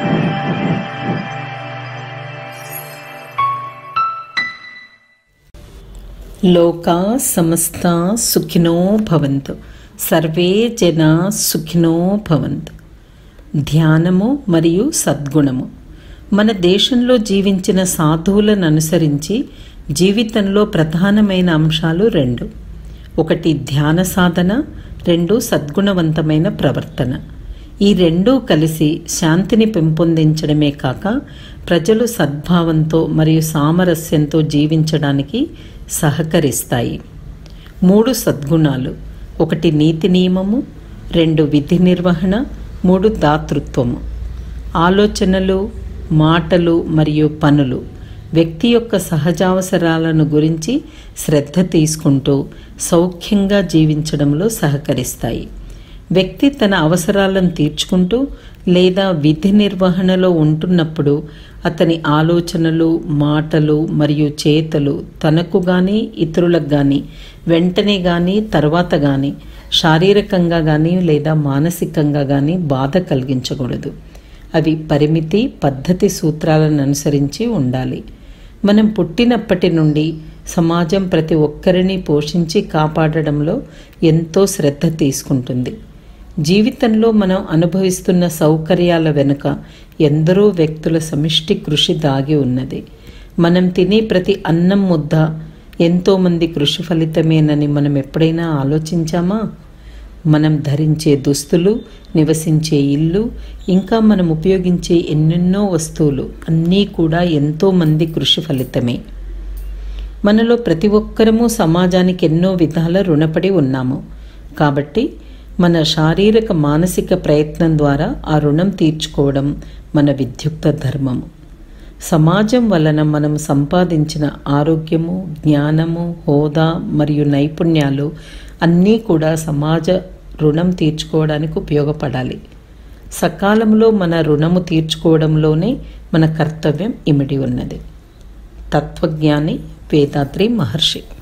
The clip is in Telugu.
లోకా సమస్త సుఖినో భవంతు సర్వే జన సుఖినో భవంతు ధ్యానము మరియు సద్గుణము మన దేశంలో జీవించిన సాధువులను అనుసరించి జీవితంలో ప్రధానమైన అంశాలు రెండు ఒకటి ధ్యాన సాధన రెండు సద్గుణవంతమైన ప్రవర్తన ఈ రెండూ కలిసి శాంతిని పెంపొందించడమే కాక ప్రజలు సద్భావంతో మరియు సామరస్యంతో జీవించడానికి సహకరిస్తాయి మూడు సద్గుణాలు ఒకటి నీతి నియమము రెండు విధి నిర్వహణ మూడు దాతృత్వము ఆలోచనలు మాటలు మరియు పనులు వ్యక్తి యొక్క సహజావసరాలను గురించి శ్రద్ధ తీసుకుంటూ సౌఖ్యంగా జీవించడంలో సహకరిస్తాయి వ్యక్తి తన అవసరాలను తీర్చుకుంటూ లేదా విధి నిర్వహణలో ఉంటున్నప్పుడు అతని ఆలోచనలు మాటలు మరియు చేతలు తనకు కానీ ఇతరులకు కానీ వెంటనే కానీ తర్వాత కానీ శారీరకంగా కానీ లేదా మానసికంగా కానీ బాధ కలిగించకూడదు అవి పరిమితి పద్ధతి సూత్రాలను అనుసరించి ఉండాలి మనం పుట్టినప్పటి నుండి సమాజం ప్రతి ఒక్కరిని పోషించి కాపాడడంలో ఎంతో శ్రద్ధ తీసుకుంటుంది జీవితంలో మనం అనుభవిస్తున్న సౌకర్యాల వెనుక ఎందరో వ్యక్తుల సమిష్టి కృషి దాగి ఉన్నది మనం తినే ప్రతి అన్నం ముద్ద ఎంతోమంది కృషి ఫలితమేనని మనం ఎప్పుడైనా ఆలోచించామా మనం ధరించే దుస్తులు నివసించే ఇల్లు ఇంకా మనం ఉపయోగించే ఎన్నెన్నో వస్తువులు అన్నీ కూడా ఎంతోమంది కృషి ఫలితమే మనలో ప్రతి ఒక్కరము సమాజానికి ఎన్నో విధాల రుణపడి ఉన్నాము కాబట్టి మన శారీరక మానసిక ప్రయత్నం ద్వారా ఆ రుణం తీర్చుకోవడం మన విద్యుక్త ధర్మము సమాజం వలన మనం సంపాదించిన ఆరోగ్యము జ్ఞానము హోదా మరియు నైపుణ్యాలు అన్నీ కూడా సమాజ రుణం తీర్చుకోవడానికి ఉపయోగపడాలి సకాలంలో మన రుణము తీర్చుకోవడంలోనే మన కర్తవ్యం ఇమిడి ఉన్నది తత్వజ్ఞాని వేదాద్రి మహర్షి